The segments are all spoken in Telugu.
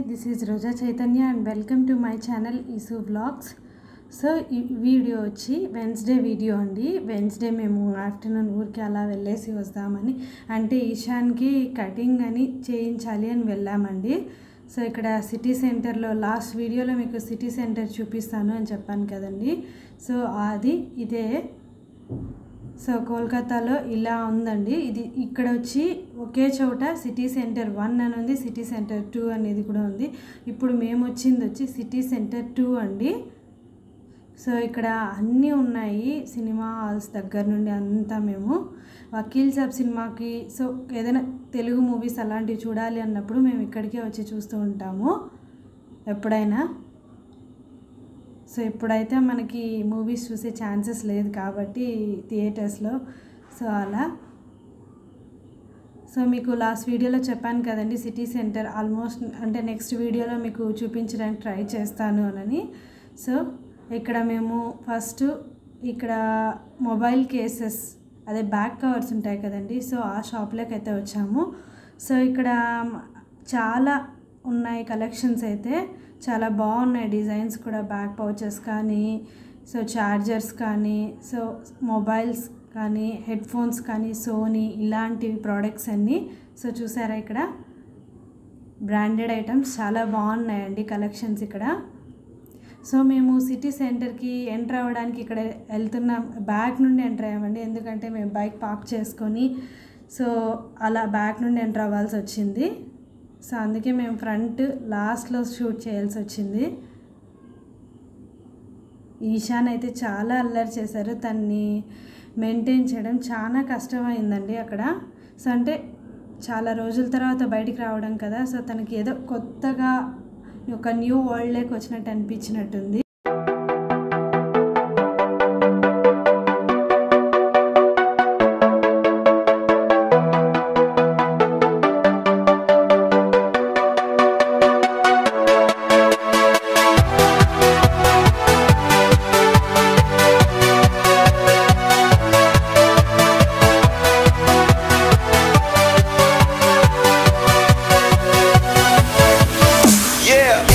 This is Roja Chaitanya and welcome to my channel Eesu vlogs so ఈ వీడియో వచ్చి వెన్స్డే వీడియో అండి వెన్స్డే మేము ఆఫ్టర్నూన్ ఊరికి అలా వెళ్ళేసి వస్తామని అంటే ఈశాన్కి కటింగ్ అని చేయించాలి అని వెళ్ళామండి సో ఇక్కడ సిటీ సెంటర్లో లాస్ట్ వీడియోలో మీకు సిటీ సెంటర్ చూపిస్తాను అని చెప్పాను కదండి సో అది ఇదే సో కోల్కతాలో ఇలా ఉందండి ఇది ఇక్కడ వచ్చి ఒకే చోట సిటీ సెంటర్ వన్ అని ఉంది సిటీ సెంటర్ టూ అనేది కూడా ఉంది ఇప్పుడు మేము వచ్చింది వచ్చి సిటీ సెంటర్ టూ అండి సో ఇక్కడ అన్నీ ఉన్నాయి సినిమా హాల్స్ దగ్గర నుండి అంతా మేము వకీల్ సాబ్ సినిమాకి సో ఏదైనా తెలుగు మూవీస్ అలాంటివి చూడాలి అన్నప్పుడు మేము ఇక్కడికే వచ్చి చూస్తూ ఉంటాము ఎప్పుడైనా సో ఇప్పుడైతే మనకి మూవీస్ చూసే ఛాన్సెస్ లేదు కాబట్టి థియేటర్స్లో సో అలా సో మీకు లాస్ట్ వీడియోలో చెప్పాను కదండి సిటీ సెంటర్ ఆల్మోస్ట్ అంటే నెక్స్ట్ వీడియోలో మీకు చూపించడానికి ట్రై చేస్తాను అని సో ఇక్కడ మేము ఫస్ట్ ఇక్కడ మొబైల్ కేసెస్ అదే బ్యాక్ కవర్స్ ఉంటాయి కదండి సో ఆ షాప్లోకి అయితే వచ్చాము సో ఇక్కడ చాలా ఉన్నాయి కలెక్షన్స్ అయితే చాలా బాగున్నాయి డిజైన్స్ కూడా బ్యాక్ పౌచెస్ కానీ సో చార్జర్స్ కానీ సో మొబైల్స్ కానీ హెడ్ ఫోన్స్ కానీ సోనీ ఇలాంటివి ప్రోడక్ట్స్ అన్నీ సో చూసారా ఇక్కడ బ్రాండెడ్ ఐటమ్స్ చాలా బాగున్నాయండి కలెక్షన్స్ ఇక్కడ సో మేము సిటీ సెంటర్కి ఎంటర్ అవ్వడానికి ఇక్కడ వెళ్తున్నాం బ్యాక్ నుండి ఎంటర్ అయ్యామండి ఎందుకంటే మేము బైక్ పార్క్ చేసుకొని సో అలా బ్యాక్ నుండి ఎంటర్ అవ్వాల్సి వచ్చింది సో అందుకే మేము ఫ్రంట్ లాస్ట్లో షూట్ చేయాల్సి వచ్చింది ఈశాన్ అయితే చాలా అల్లరి చేశారు తన్ని మెయింటైన్ చేయడం చాలా కష్టమైందండి అక్కడ సో అంటే చాలా రోజుల తర్వాత బయటికి రావడం కదా సో తనకి ఏదో కొత్తగా ఒక న్యూ వరల్డ్లోకి వచ్చినట్టు అనిపించినట్టుంది Yeah.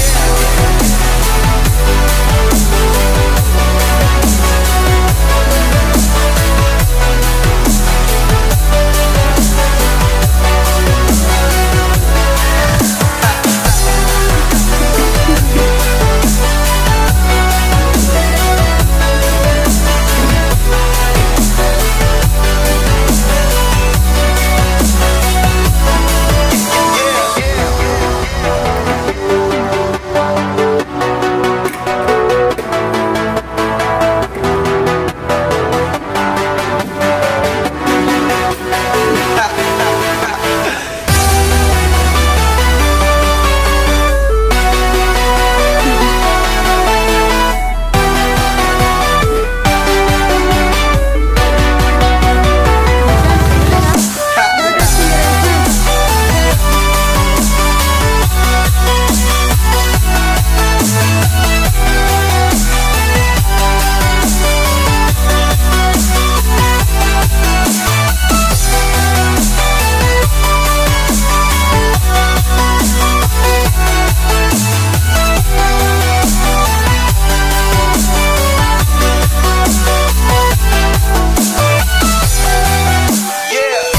Yeah.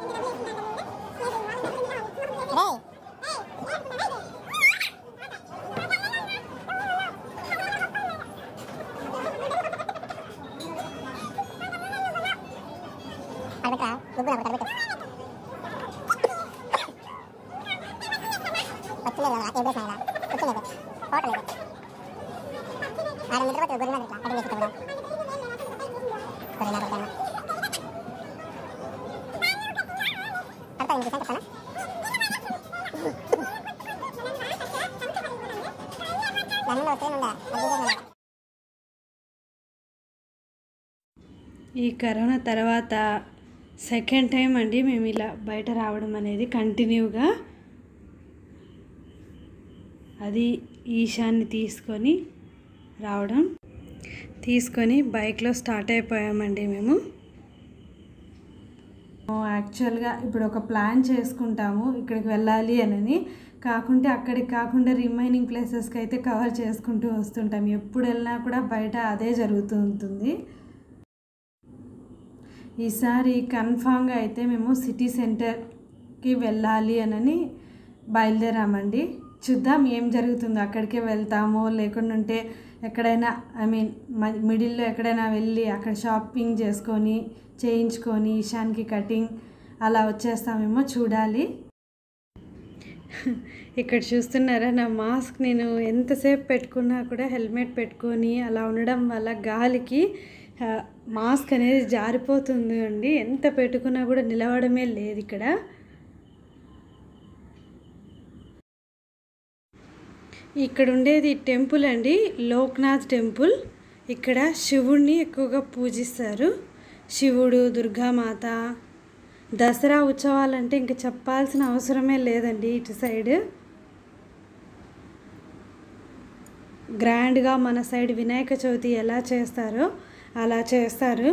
రే అడగ గుగ్గు నాకు తరగతి వచ్చిలేదు కదా ఏ బేస్ అయినా వచ్చిలేదు పోవట్లేదు ఆరు నిద్ర పోతే గురి ఇట్లా అడిగి వేసుకుంటా గురి నాకు వచ్చాను అర్థం ఇంక చెప్తానా నన్ను వచ్చేనుందా అది ఈ కరోనా తర్వాత సెకండ్ టైం అండి మేము ఇలా బయట రావడం అనేది కంటిన్యూగా అది ఈశాన్ని తీసుకొని రావడం తీసుకొని బైక్లో స్టార్ట్ అయిపోయామండి మేము యాక్చువల్గా ఇప్పుడు ఒక ప్లాన్ చేసుకుంటాము ఇక్కడికి వెళ్ళాలి అని కాకుంటే అక్కడికి కాకుండా రిమైనింగ్ ప్లేసెస్కి అయితే కవర్ చేసుకుంటూ వస్తుంటాం ఎప్పుడు వెళ్ళినా కూడా బయట అదే జరుగుతూ ఉంటుంది ఈసారి కన్ఫామ్గా అయితే మేము సిటీ సెంటర్కి వెళ్ళాలి అని బయలుదేరామండి చూద్దాం ఏం జరుగుతుందో అక్కడికే వెళ్తామో లేకుండా ఉంటే ఎక్కడైనా ఐ మీన్ మిడిల్లో ఎక్కడైనా వెళ్ళి అక్కడ షాపింగ్ చేసుకొని చేయించుకొని ఈశాన్కి కటింగ్ అలా వచ్చేస్తామేమో చూడాలి ఇక్కడ చూస్తున్నారా నా మాస్క్ నేను ఎంతసేపు పెట్టుకున్నా కూడా హెల్మెట్ పెట్టుకొని అలా ఉండడం వల్ల గాలికి ఆ, మాస్క్ అనేది జారిపోతుంది అండి ఎంత పెట్టుకున్నా కూడా నిలవడమే లేదు ఇక్కడ ఇక్కడ ఉండేది టెంపుల్ అండి లోక్నాథ్ టెంపుల్ ఇక్కడ శివుణ్ణి ఎక్కువగా పూజిస్తారు శివుడు దుర్గామాత దసరా ఉత్సవాలంటే ఇంకా చెప్పాల్సిన అవసరమే లేదండి ఇటు సైడ్ గ్రాండ్గా మన సైడ్ వినాయక చవితి ఎలా చేస్తారో అలా చేస్తారు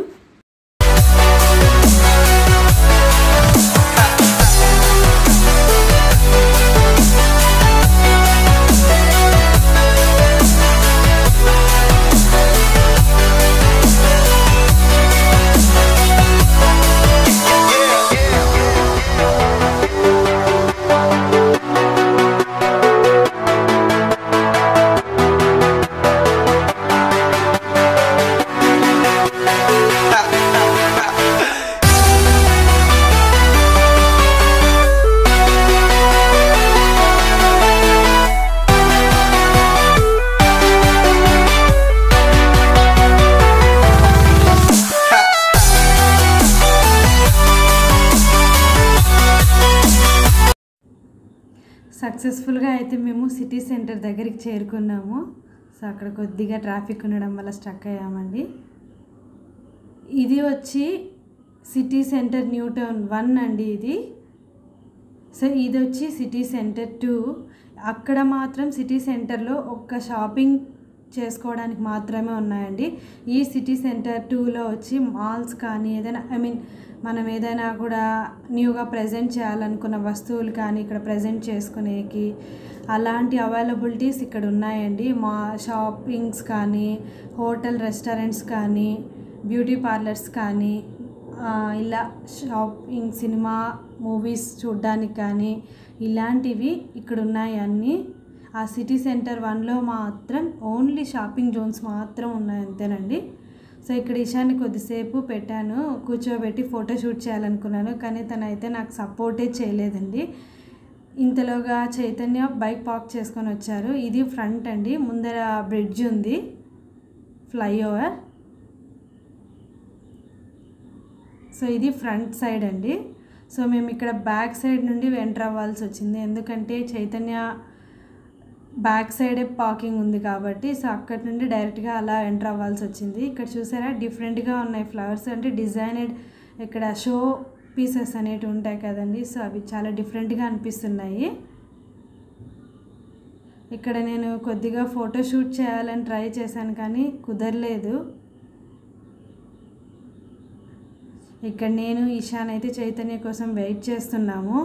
సక్సెస్ఫుల్గా అయితే మేము సిటీ సెంటర్ దగ్గరికి చేరుకున్నాము సో అక్కడ కొద్దిగా ట్రాఫిక్ ఉండడం వల్ల స్ట్రక్ అయ్యామండి ఇది వచ్చి city centre new town one అండి ఇది సో ఇది వచ్చి సిటీ సెంటర్ టూ అక్కడ మాత్రం సిటీ సెంటర్లో ఒక్క షాపింగ్ చేసుకోవడానికి మాత్రమే ఉన్నాయండి ఈ సిటీ సెంటర్ టూలో వచ్చి మాల్స్ కానీ ఏదైనా ఐ మీన్ మనం ఏదైనా కూడా న్యూగా ప్రజెంట్ చేయాలనుకున్న వస్తువులు కానీ ఇక్కడ ప్రజెంట్ చేసుకునేకి అలాంటి అవైలబిలిటీస్ ఇక్కడ ఉన్నాయండి మా షాపింగ్స్ కానీ హోటల్ రెస్టారెంట్స్ కానీ బ్యూటీ పార్లర్స్ కానీ ఆ, ఇలా షాపింగ్ సినిమా మూవీస్ చూడడానికి కానీ ఇలాంటివి ఇక్కడ ఉన్నాయి అన్నీ ఆ సిటీ సెంటర్ వన్లో మాత్రం ఓన్లీ షాపింగ్ జోన్స్ మాత్రం ఉన్నాయి అంతేనండి సో ఇక్కడ ఇషాన్ని కొద్దిసేపు పెట్టాను కూర్చోబెట్టి ఫోటో షూట్ చేయాలనుకున్నాను కానీ తనైతే నాకు సపోర్టే చేయలేదండి ఇంతలోగా చైతన్య బైక్ పార్క్ చేసుకొని వచ్చారు ఇది ఫ్రంట్ అండి ముందర బ్రిడ్జ్ ఉంది ఫ్లైఓవర్ సో ఇది ఫ్రంట్ సైడ్ అండి సో మేము ఇక్కడ బ్యాక్ సైడ్ నుండి ఎంటర్ అవ్వాల్సి వచ్చింది ఎందుకంటే చైతన్య బ్యాక్ సైడే పార్కింగ్ ఉంది కాబట్టి సో అక్కడి నుండి డైరెక్ట్గా అలా ఎంటర్ అవ్వాల్సి వచ్చింది ఇక్కడ చూసారా డిఫరెంట్గా ఉన్నాయి ఫ్లవర్స్ అంటే డిజైనెడ్ ఇక్కడ షో పీసెస్ అనేవి ఉంటాయి కదండి సో అవి చాలా డిఫరెంట్గా అనిపిస్తున్నాయి ఇక్కడ నేను కొద్దిగా ఫోటో షూట్ చేయాలని ట్రై చేశాను కానీ కుదరలేదు ఇక్కడ నేను ఈశాన్ అయితే చైతన్య కోసం వెయిట్ చేస్తున్నాము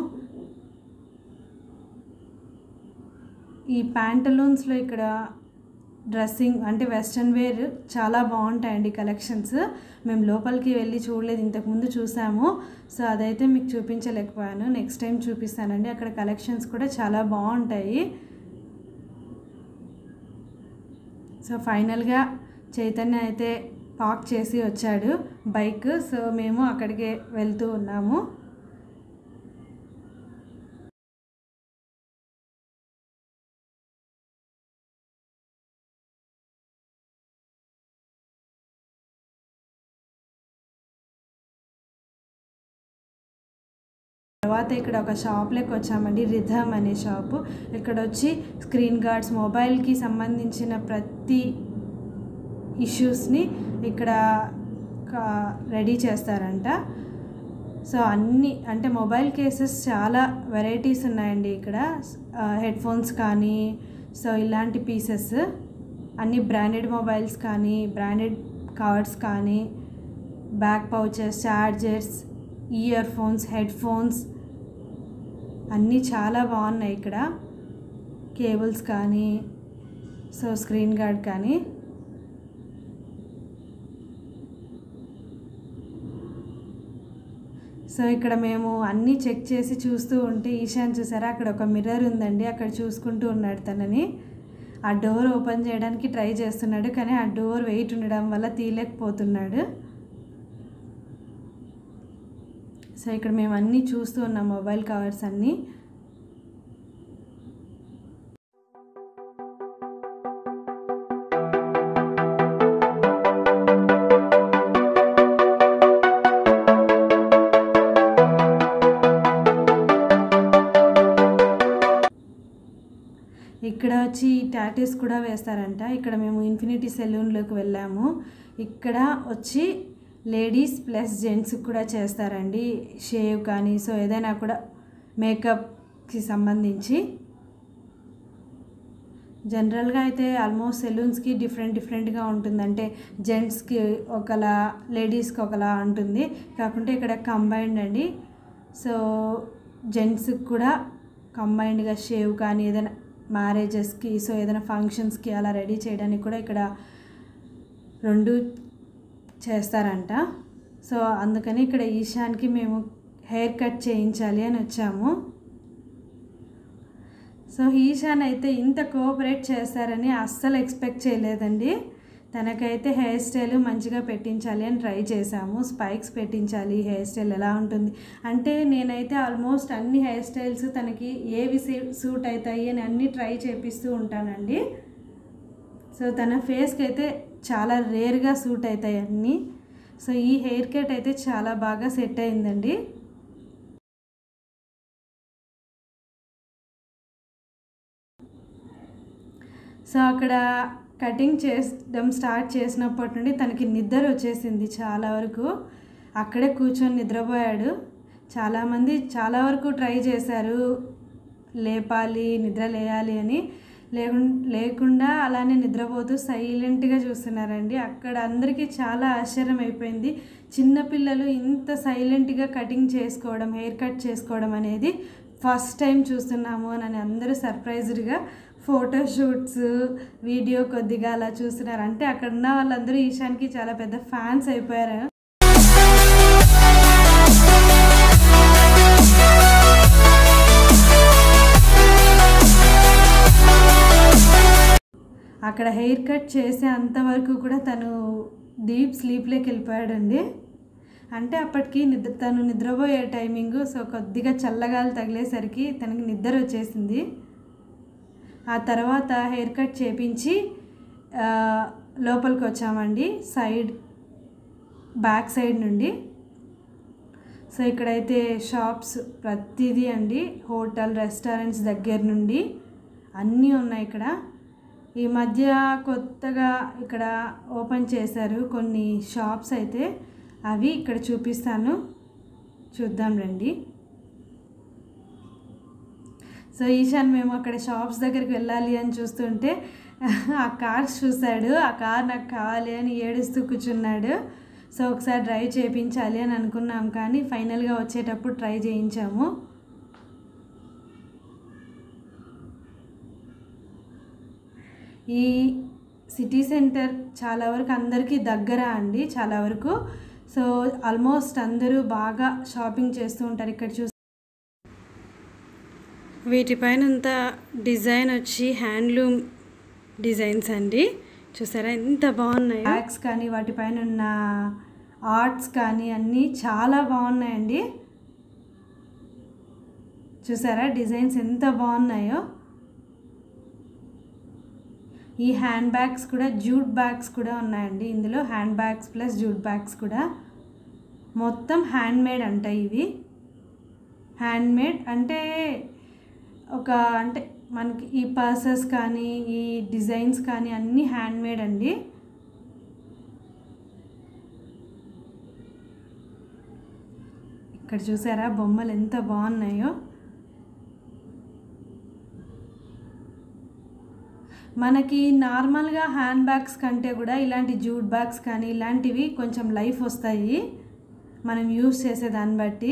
ఈ ప్యాంటలూన్స్లో ఇక్కడ డ్రెస్సింగ్ అంటే వెస్ట్రన్ వేర్ చాలా బాగుంటాయండి కలెక్షన్స్ మేము లోపలికి వెళ్ళి చూడలేదు ఇంతకుముందు చూసాము సో అదైతే మీకు చూపించలేకపోయాను నెక్స్ట్ టైం చూపిస్తానండి అక్కడ కలెక్షన్స్ కూడా చాలా బాగుంటాయి సో ఫైనల్గా చైతన్య అయితే పార్క్ చేసి వచ్చాడు బైక్ సో మేము అక్కడికి వెళ్తూ ఉన్నాము తర్వాత ఇక్కడ ఒక షాప్లోకి వచ్చామండి రిథమ్ అనే షాపు ఇక్కడ వచ్చి స్క్రీన్ గార్డ్స్ మొబైల్కి సంబంధించిన ప్రతి ఇష్యూస్ని ఇక్కడ రెడీ చేస్తారంట సో అన్ని అంటే మొబైల్ కేసెస్ చాలా వెరైటీస్ ఉన్నాయండి ఇక్కడ హెడ్ ఫోన్స్ కానీ సో ఇలాంటి పీసెస్ అన్ని బ్రాండెడ్ మొబైల్స్ కానీ బ్రాండెడ్ కవర్స్ కానీ back pouches chargers earphones headphones అన్నీ చాలా బాగున్నాయి ఇక్కడ కేబుల్స్ కానీ సో స్క్రీన్ గార్డ్ కానీ సో ఇక్కడ మేము అన్నీ చెక్ చేసి చూస్తూ ఉంటే ఈశాన్ చూసారా అక్కడ ఒక మిర్రర్ ఉందండి అక్కడ చూసుకుంటూ ఉన్నాడు తనని ఆ డోర్ ఓపెన్ చేయడానికి ట్రై చేస్తున్నాడు కానీ ఆ డోర్ వెయిట్ ఉండడం వల్ల తీయలేకపోతున్నాడు సో ఇక్కడ మేము అన్నీ చూస్తూ ఉన్నాం మొబైల్ కవర్స్ అన్నీ ఇక్కడ వచ్చి టాటూస్ కూడా వేస్తారంట ఇక్కడ మేము ఇన్ఫినిటీ సెలూన్లోకి వెళ్ళాము ఇక్కడ వచ్చి లేడీస్ ప్లస్ జెంట్స్ కూడా చేస్తారండి షేవ్ కానీ సో ఏదైనా కూడా మేకప్కి సంబంధించి జనరల్గా అయితే ఆల్మోస్ట్ సెలూన్స్కి డిఫరెంట్ డిఫరెంట్గా ఉంటుంది అంటే జెంట్స్కి ఒకలా లేడీస్కి ఒకలా ఉంటుంది కాకుంటే ఇక్కడ కంబైన్డ్ అండి సో జెంట్స్కి కూడా కంబైన్డ్గా షేవ్ కానీ ఏదైనా మ్యారేజెస్కి సో ఏదైనా ఫంక్షన్స్కి అలా రెడీ చేయడానికి కూడా ఇక్కడ రెండు చేస్తారంట సో అందుకని ఇక్కడ ఈశాన్కి మేము హెయిర్ కట్ చేయించాలి అని వచ్చాము సో ఈశాన్ అయితే ఇంత కోఆపరేట్ చేస్తారని అస్సలు ఎక్స్పెక్ట్ చేయలేదండి తనకైతే హెయిర్ స్టైల్ మంచిగా పెట్టించాలి అని ట్రై చేశాము స్పైక్స్ పెట్టించాలి హెయిర్ స్టైల్ ఎలా ఉంటుంది అంటే నేనైతే ఆల్మోస్ట్ అన్ని హెయిర్ స్టైల్స్ తనకి ఏవి సూట్ అవుతాయి అని అన్నీ ట్రై చేపిస్తూ ఉంటానండి సో తన ఫేస్కి అయితే చాలా రేర్గా సూట్ అవుతాయి అన్నీ సో ఈ హెయిర్ కట్ అయితే చాలా బాగా సెట్ అయిందండి సో అక్కడ కటింగ్ చేయడం స్టార్ట్ చేసినప్పటి నుండి తనకి నిద్ర వచ్చేసింది చాలా వరకు అక్కడే కూర్చొని నిద్రపోయాడు చాలామంది చాలా వరకు ట్రై చేశారు లేపాలి నిద్ర లేయాలి అని లేకు లేకుండా అలానే నిద్రపోతూ సైలెంట్గా చూస్తున్నారండి అక్కడ అందరికీ చాలా ఆశ్చర్యం అయిపోయింది చిన్నపిల్లలు ఇంత సైలెంట్గా కటింగ్ చేసుకోవడం హెయిర్ కట్ చేసుకోవడం అనేది ఫస్ట్ టైం చూస్తున్నాము అని అందరూ సర్ప్రైజ్డ్గా ఫోటోషూట్స్ వీడియో కొద్దిగా అలా చూస్తున్నారు అంటే అక్కడ ఉన్న వాళ్ళందరూ ఈశాన్కి చాలా పెద్ద ఫ్యాన్స్ అయిపోయారు అక్కడ హెయిర్ కట్ చేసే అంతవరకు కూడా తను డీప్ స్లీప్లోకి వెళ్ళిపోయాడండి అంటే అప్పటికి నిద్ర తను నిద్రపోయే టైమింగ్ సో కొద్దిగా చల్లగాలి తగిలేసరికి తనకి నిద్ర వచ్చేసింది ఆ తర్వాత హెయిర్ కట్ చేపించి ఆ, లోపలికి వచ్చామండి సైడ్ బ్యాక్ సైడ్ నుండి సో ఇక్కడైతే షాప్స్ ప్రతిదీ అండి హోటల్ రెస్టారెంట్స్ దగ్గర నుండి అన్నీ ఉన్నాయి ఇక్కడ ఈ మధ్య కొత్తగా ఇక్కడ ఓపెన్ చేశారు కొన్ని షాప్స్ అయితే అవి ఇక్కడ చూపిస్తాను చూద్దాం రండి సో ఈశాన్ మేము అక్కడ షాప్స్ దగ్గరికి వెళ్ళాలి అని చూస్తుంటే ఆ కార్స్ చూశాడు ఆ కార్ నాకు కావాలి అని ఏడుస్తూ కూర్చున్నాడు సో ఒకసారి డ్రైవ్ చేయించాలి అని అనుకున్నాం కానీ ఫైనల్గా వచ్చేటప్పుడు ట్రై చేయించాము ఈ సిటీ సెంటర్ చాలా వరకు అందరికీ దగ్గర అండి చాలా వరకు సో ఆల్మోస్ట్ అందరూ బాగా షాపింగ్ చేస్తూ ఉంటారు ఇక్కడ చూసి వీటిపైన అంతా డిజైన్ వచ్చి హ్యాండ్లూమ్ డిజైన్స్ అండి చూసారా ఎంత బాగున్నాయి బ్యాగ్స్ కానీ వాటిపైన ఉన్న ఆర్ట్స్ కానీ అన్నీ చాలా బాగున్నాయండి చూసారా డిజైన్స్ ఎంత బాగున్నాయో ఈ హ్యాండ్ బ్యాగ్స్ కూడా జూట్ బ్యాగ్స్ కూడా ఉన్నాయండి ఇందులో handbags plus jute bags కూడా మొత్తం హ్యాండ్ మేడ్ అంట ఇవి హ్యాండ్ మేడ్ అంటే ఒక అంటే మనకి ఈ పర్సెస్ కానీ ఈ డిజైన్స్ కానీ అన్నీ హ్యాండ్ మేడ్ అండి ఇక్కడ చూసారా బొమ్మలు ఎంత బాగున్నాయో మనకి నార్మల్గా హ్యాండ్ బ్యాగ్స్ కంటే కూడా ఇలాంటి జూట్ బ్యాగ్స్ కానీ ఇలాంటివి కొంచెం లైఫ్ వస్తాయి మనం యూస్ చేసే దాన్ని బట్టి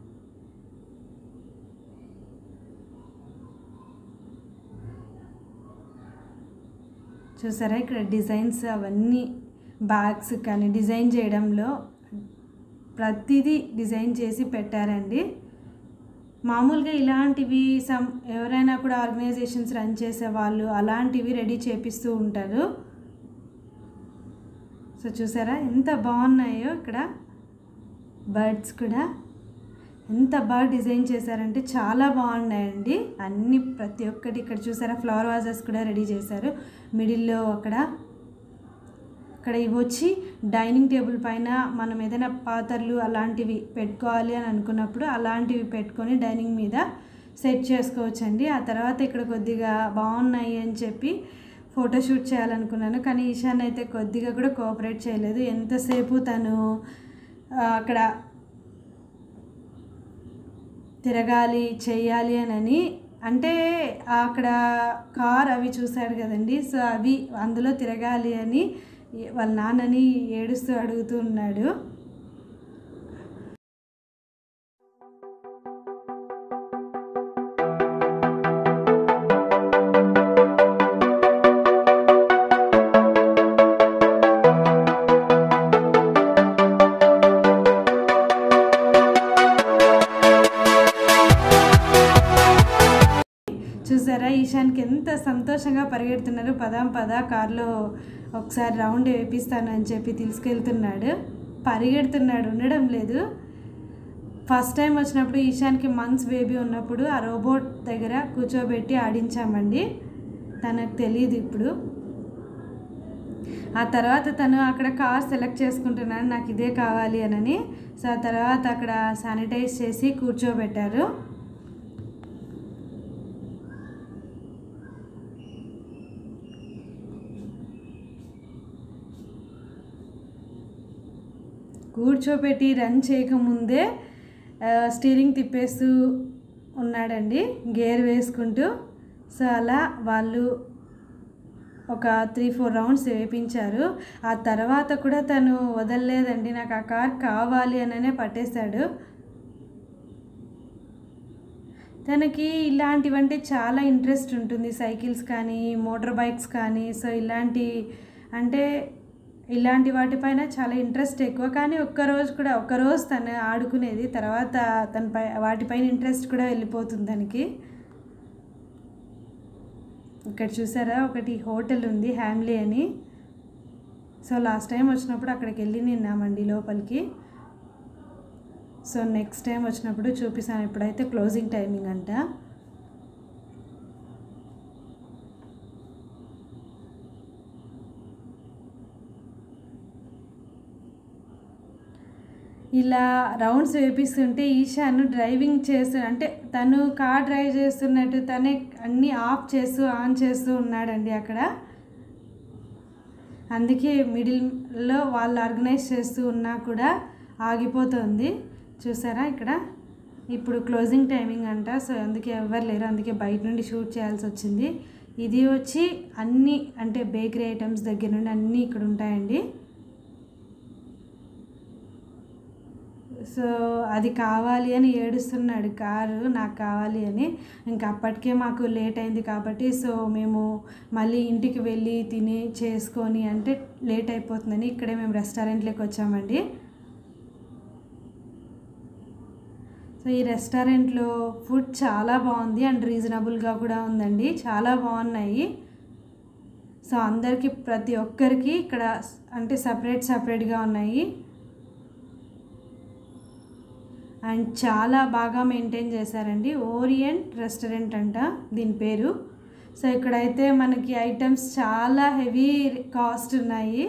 చూసారా ఇక్కడ డిజైన్స్ అవన్నీ బ్యాగ్స్ కానీ డిజైన్ చేయడంలో ప్రతిదీ డిజైన్ చేసి పెట్టారండి మామూలుగా ఇలాంటివి సమ్ ఎవరైనా కూడా ఆర్గనైజేషన్స్ రన్ చేసే వాళ్ళు అలాంటివి రెడీ చేపిస్తూ ఉంటారు సో చూసారా ఎంత బాగున్నాయో ఇక్కడ బర్డ్స్ కూడా ఎంత బాగా డిజైన్ చేశారంటే చాలా బాగున్నాయండి అన్ని ప్రతి ఒక్కటి ఇక్కడ చూసారా ఫ్లవర్ వాజెస్ కూడా రెడీ చేశారు మిడిల్లో అక్కడ ఇక్కడ ఇవి వచ్చి డైనింగ్ టేబుల్ పైన మనం ఏదైనా పాత్రలు అలాంటివి పెట్టుకోవాలి అని అనుకున్నప్పుడు అలాంటివి పెట్టుకొని డైనింగ్ మీద సెట్ చేసుకోవచ్చండి ఆ తర్వాత ఇక్కడ కొద్దిగా బాగున్నాయి అని చెప్పి ఫోటోషూట్ చేయాలనుకున్నాను కానీ ఈశాన్ అయితే కొద్దిగా కూడా కోఆపరేట్ చేయలేదు ఎంతసేపు తను ఆ, అక్కడ తిరగాలి చేయాలి అని అంటే అక్కడ కార్ అవి చూశాడు కదండి సో అవి అందులో తిరగాలి అని వాళ్ళ నాన్నని ఏడుస్తూ అడుగుతూ ఉన్నాడు చూసారా ఈశాన్కి ఎంత సంతోషంగా పరిగెడుతున్నారు పదాం పదా కార్లో ఒకసారి రౌండ్ వేపిస్తాను అని చెప్పి తీసుకెళ్తున్నాడు పరిగెడుతున్నాడు ఉండడం లేదు ఫస్ట్ టైం వచ్చినప్పుడు ఈశాన్కి మంత్స్ బేబీ ఉన్నప్పుడు ఆ రోబోట్ దగ్గర కూర్చోబెట్టి ఆడించామండి తనకు తెలియదు ఇప్పుడు ఆ తర్వాత తను అక్కడ కార్ సెలెక్ట్ చేసుకుంటున్నాడు నాకు ఇదే కావాలి అనని సో ఆ తర్వాత అక్కడ శానిటైజ్ చేసి కూర్చోబెట్టారు కూర్చోపెట్టి రన్ చేయకముందే ఆ, స్టీరింగ్ తిప్పేస్తూ ఉన్నాడండి గేర్ వేసుకుంటూ సో అలా వాళ్ళు ఒక త్రీ ఫోర్ రౌండ్స్ వేయించారు ఆ తర్వాత కూడా తను వదలలేదండి నాకు ఆ కార్ కావాలి అననే పట్టేశాడు తనకి ఇలాంటివంటే చాలా ఇంట్రెస్ట్ ఉంటుంది సైకిల్స్ కానీ మోటార్ బైక్స్ కానీ సో ఇలాంటి అంటే ఇలాంటి వాటిపైన చాలా ఇంట్రెస్ట్ ఎక్కువ కానీ ఒక్కరోజు కూడా ఒక్కరోజు తను ఆడుకునేది తర్వాత తన పై వాటిపైన ఇంట్రెస్ట్ కూడా వెళ్ళిపోతుంది తనకి ఇక్కడ చూసారా ఒకటి హోటల్ ఉంది హ్యామ్లీ అని సో లాస్ట్ టైం వచ్చినప్పుడు అక్కడికి వెళ్ళి నిన్నామండి లోపలికి సో నెక్స్ట్ టైం వచ్చినప్పుడు చూపిస్తాను ఇప్పుడైతే క్లోజింగ్ టైమింగ్ అంట ఇలా రౌండ్స్ వేపిస్తుంటే ఈశాను డ్రైవింగ్ చేస్తూ అంటే తను కార్ డ్రైవ్ చేస్తున్నట్టు తనే అన్నీ ఆఫ్ చేస్తూ ఆన్ చేస్తూ ఉన్నాడండి అక్కడ అందుకే మిడిల్లో వాళ్ళు ఆర్గనైజ్ చేస్తూ ఉన్నా కూడా ఆగిపోతుంది చూసారా ఇక్కడ ఇప్పుడు క్లోజింగ్ టైమింగ్ అంట సో అందుకే ఎవరు లేరు అందుకే బయట నుండి షూట్ చేయాల్సి వచ్చింది ఇది వచ్చి అన్నీ అంటే బేకరీ ఐటమ్స్ దగ్గర నుండి అన్నీ ఇక్కడ ఉంటాయండి సో అది కావాలి అని ఏడుస్తున్నాడు కారు నాకు కావాలి అని ఇంకా అప్పటికే మాకు లేట్ అయింది కాబట్టి సో మేము మళ్ళీ ఇంటికి వెళ్ళి తిని చేసుకొని అంటే లేట్ అయిపోతుందని ఇక్కడే మేము రెస్టారెంట్లోకి వచ్చామండి సో ఈ రెస్టారెంట్లో ఫుడ్ చాలా బాగుంది అండ్ రీజనబుల్గా కూడా ఉందండి చాలా బాగున్నాయి సో అందరికీ ప్రతి ఒక్కరికి ఇక్కడ అంటే సపరేట్ సపరేట్గా ఉన్నాయి అండ్ చాలా బాగా మెయింటైన్ చేశారండి ఓరియంట్ రెస్టారెంట్ అంట దీని పేరు సో ఇక్కడైతే మనకి ఐటమ్స్ చాలా హెవీ కాస్ట్ ఉన్నాయి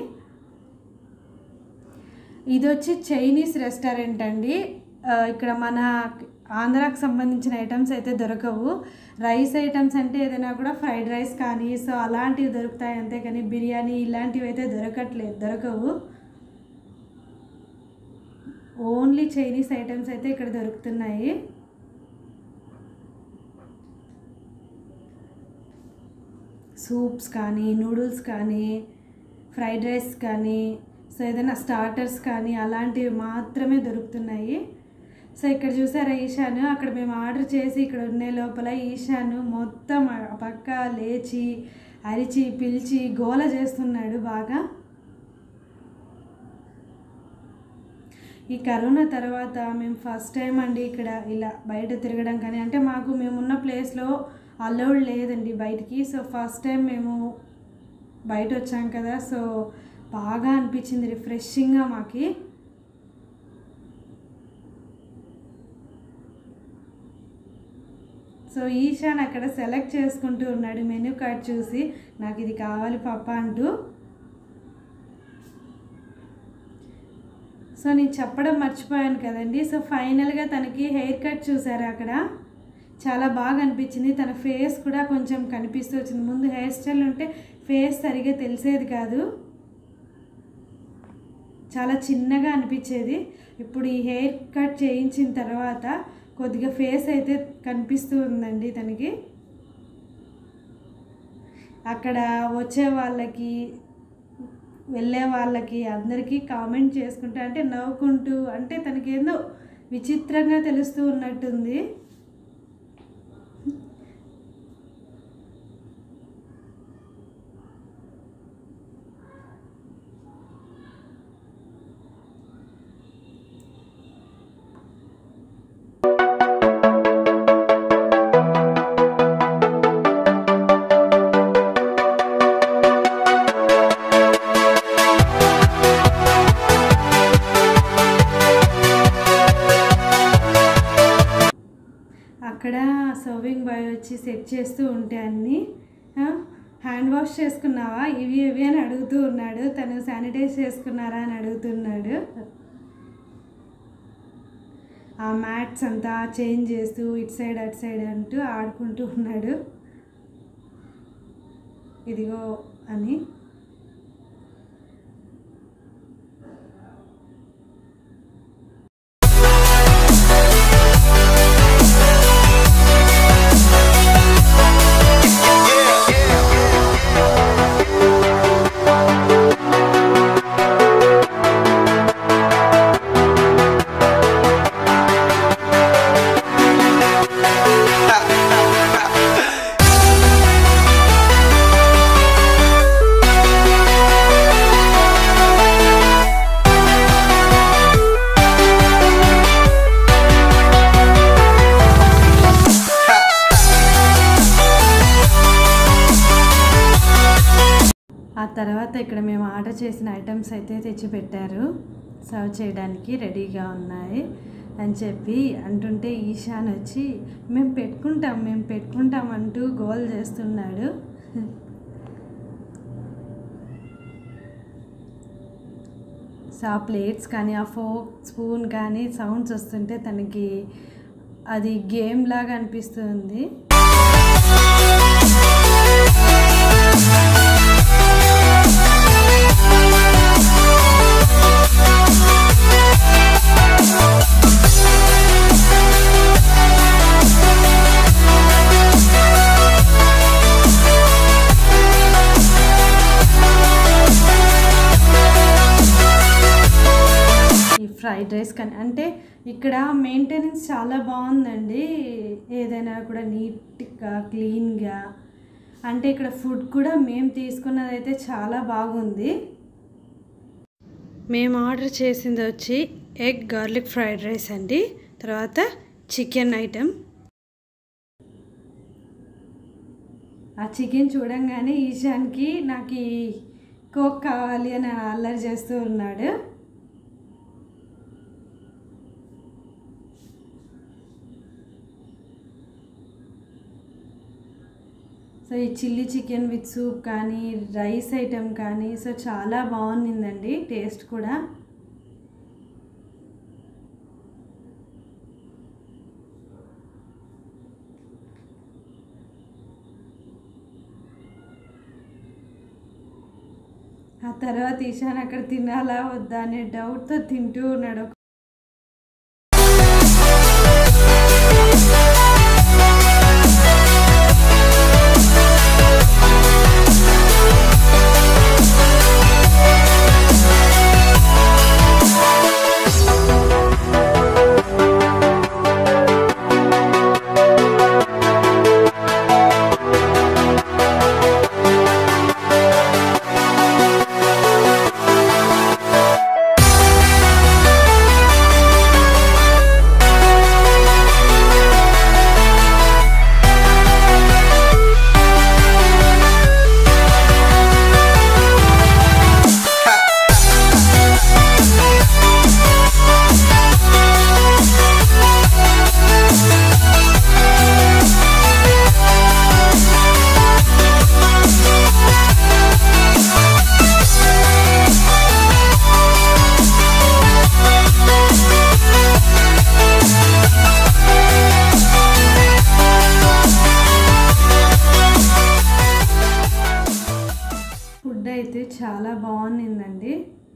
ఇది వచ్చి చైనీస్ రెస్టారెంట్ అండి ఆ, ఇక్కడ మన ఆంధ్రాకి సంబంధించిన ఐటమ్స్ అయితే దొరకవు రైస్ ఐటమ్స్ అంటే ఏదైనా కూడా ఫ్రైడ్ రైస్ కానీ సో అలాంటివి దొరుకుతాయి అంతే కానీ బిర్యానీ ఇలాంటివి అయితే దొరకట్లేదు దొరకవు ఓన్లీ చైనీస్ ఐటమ్స్ అయితే ఇక్కడ దొరుకుతున్నాయి సూప్స్ కానీ నూడిల్స్ కానీ ఫ్రైడ్ రైస్ కానీ సో ఏదైనా స్టార్టర్స్ కానీ అలాంటివి మాత్రమే దొరుకుతున్నాయి సో ఇక్కడ చూసారా ఈశాను అక్కడ మేము ఆర్డర్ చేసి ఇక్కడ ఉండే లోపల ఈశాను మొత్తం ఆ పక్క లేచి అరిచి పిలిచి గోల చేస్తున్నాడు బాగా ఈ కరోనా తర్వాత మేము ఫస్ట్ టైం అండి ఇక్కడ ఇలా బయట తిరగడం కానీ అంటే మాకు మేమున్న ప్లేస్లో అలౌడ్ లేదండి బయటికి సో ఫస్ట్ టైం మేము బయట వచ్చాం కదా సో బాగా అనిపించింది రిఫ్రెషింగ్గా మాకి సో ఈశాన్ అక్కడ సెలెక్ట్ చేసుకుంటూ ఉన్నాడు మెనూ కార్డ్ చూసి నాకు ఇది కావాలి పాప అంటూ సో నేను చెప్పడం మర్చిపోయాను కదండి సో ఫైనల్గా తనకి హెయిర్ కట్ చూసారు అక్కడ చాలా బాగా అనిపించింది తన ఫేస్ కూడా కొంచెం కనిపిస్తూ వచ్చింది ముందు హెయిర్ స్టైల్ ఉంటే ఫేస్ సరిగా తెలిసేది కాదు చాలా చిన్నగా అనిపించేది ఇప్పుడు ఈ హెయిర్ కట్ చేయించిన తర్వాత కొద్దిగా ఫేస్ అయితే కనిపిస్తూ ఉందండి తనకి అక్కడ వచ్చే వాళ్ళకి వెళ్ళే వాళ్ళకి అందరికీ కామెంట్ చేసుకుంటూ అంటే నవ్వుకుంటూ అంటే తనకి ఏందో విచిత్రంగా తెలుస్తూ ఉన్నట్టుంది అక్కడ సర్వింగ్ బాయ్ వచ్చి సెట్ చేస్తూ ఉంటే అన్నీ ఆ, హ్యాండ్ వాష్ చేసుకున్నావా ఇవి ఇవి అని అడుగుతూ ఉన్నాడు తను శానిటైజ్ చేసుకున్నారా అని అడుగుతున్నాడు ఆ మ్యాట్స్ అంతా చేంజ్ చేస్తూ ఇటు సైడ్ అటు సైడ్ అంటూ ఆడుకుంటూ ఉన్నాడు ఇదిగో అని ఆ తర్వాత ఇక్కడ మేము ఆర్డర్ చేసిన ఐటమ్స్ అయితే తెచ్చిపెట్టారు సర్వ్ చేయడానికి రెడీగా ఉన్నాయి అని చెప్పి అంటుంటే ఈశాన్ వచ్చి మేము పెట్టుకుంటాం మేము పెట్టుకుంటాం అంటూ గోల్ చేస్తున్నాడు సో ఆ ప్లేట్స్ కానీ ఆ ఫోక్ స్పూన్ కానీ సౌండ్స్ వస్తుంటే తనకి అది గేమ్ లాగా అనిపిస్తుంది ఈ ఫ్రైడ్ రైస్ కానీ అంటే ఇక్కడ మెయింటెనెన్స్ చాలా బాగుందండి ఏదైనా కూడా నీట్గా క్లీన్గా అంటే ఇక్కడ ఫుడ్ కూడా మేము తీసుకున్నది అయితే చాలా బాగుంది మేము ఆర్డర్ చేసింది వచ్చి ఎగ్ గార్లిక్ ఫ్రైడ్ రైస్ అండి తర్వాత చికెన్ ఐటెం ఆ చికెన్ చూడంగానే ఈశాన్కి నాకు ఈ కోక్ కావాలి అని అల్లరి చేస్తూ ఉన్నాడు సో ఈ చిల్లీ చికెన్ విత్ సూప్ కానీ రైస్ ఐటెం కానీ సో చాలా బాగుండిందండి టేస్ట్ కూడా ఆ తర్వాత ఈశాన్ అక్కడ తినాలా వద్దా అనే డౌట్తో తింటూ ఉన్నాడు ఫుడ్ అయితే చాలా బాగుండిందండి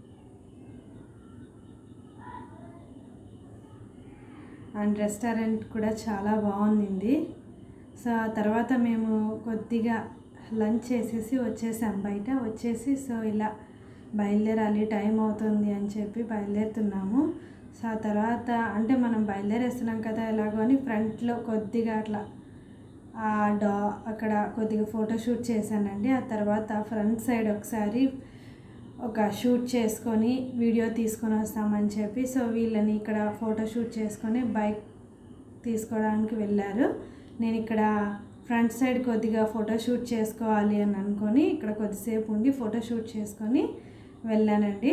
అండ్ రెస్టారెంట్ కూడా చాలా బాగుంది సో ఆ తర్వాత మేము కొద్దిగా లంచ్ చేసేసి వచ్చేసాం బయట వచ్చేసి సో ఇలా బయలుదేరాలి టైం అవుతుంది అని చెప్పి బయలుదేరుతున్నాము సో ఆ తర్వాత అంటే మనం బయలుదేరేస్తున్నాం కదా ఎలాగో అని ఫ్రంట్లో కొద్దిగా అట్లా ఆ డా అక్కడ కొద్దిగా ఫోటో షూట్ చేశానండి ఆ తర్వాత ఫ్రంట్ సైడ్ ఒకసారి ఒక షూట్ చేసుకొని వీడియో తీసుకొని వస్తామని చెప్పి సో వీళ్ళని ఇక్కడ ఫోటో షూట్ చేసుకొని బైక్ తీసుకోవడానికి వెళ్ళారు నేను ఇక్కడ ఫ్రంట్ సైడ్ కొద్దిగా ఫోటో షూట్ చేసుకోవాలి అని అనుకొని ఇక్కడ కొద్దిసేపు ఉండి ఫోటో షూట్ చేసుకొని వెళ్ళానండి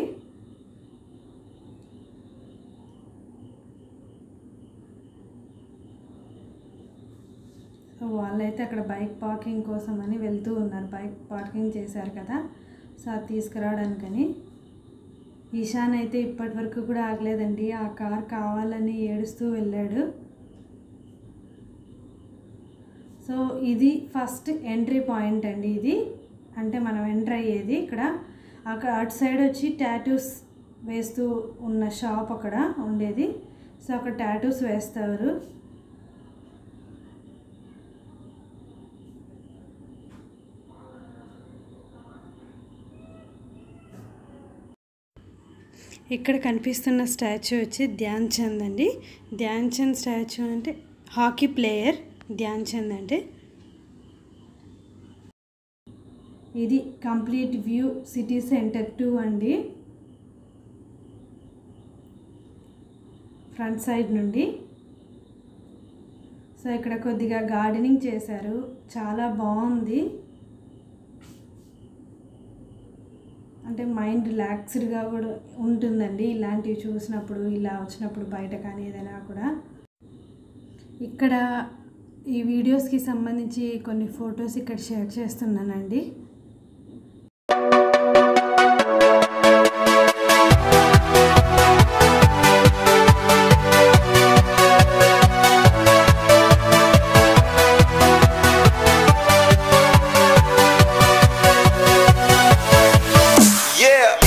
సో వాళ్ళైతే అక్కడ బైక్ పార్కింగ్ కోసం అని వెళ్తూ ఉన్నారు బైక్ పార్కింగ్ చేశారు కదా సో అది తీసుకురావడానికని ఈశాన్ అయితే ఇప్పటి వరకు కూడా ఆగలేదండి ఆ కార్ కావాలని ఏడుస్తూ వెళ్ళాడు సో ఇది ఫస్ట్ ఎంట్రీ పాయింట్ అండి ఇది అంటే మనం ఎంటర్ అయ్యేది ఇక్కడ అక్కడ అటు సైడ్ వచ్చి టాటూస్ వేస్తూ ఉన్న షాప్ అక్కడ ఉండేది సో అక్కడ టాటూస్ వేస్తారు ఇక్కడ కనిపిస్తున్న స్టాచ్యూ వచ్చి ధ్యాన్ చంద్ అండి ధ్యాన్ చంద్ స్టాచ్యూ అంటే హాకీ ప్లేయర్ ధ్యాన్ చంద్ అంటే ఇది complete view city centre too అండి ఫ్రంట్ సైడ్ నుండి సో ఇక్కడ కొద్దిగా గార్డెనింగ్ చేశారు చాలా బాగుంది అంటే మైండ్ రిలాక్స్డ్గా కూడా ఉంటుందండి ఇలాంటివి చూసినప్పుడు ఇలా వచ్చినప్పుడు బయట కానీ ఏదైనా కూడా ఇక్కడ ఈ వీడియోస్కి సంబంధించి కొన్ని ఫొటోస్ ఇక్కడ షేర్ చేస్తున్నానండి Yeah.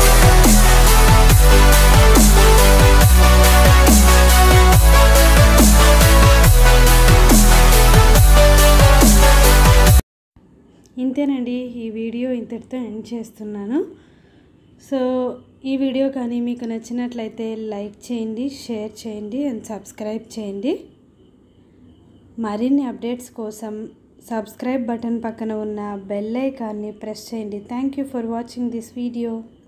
ఇంతేనండి ఈ వీడియో ఇంతటితో ఎండ్ చేస్తున్నాను సో ఈ వీడియో కానీ మీకు నచ్చినట్లయితే లైక్ చేయండి షేర్ చేయండి అండ్ సబ్స్క్రైబ్ చేయండి మరిన్ని అప్డేట్స్ కోసం సబ్స్క్రైబ్ బటన్ పక్కన ఉన్న బెల్ ఐకాన్ని ప్రెస్ చేయండి thank you for watching this video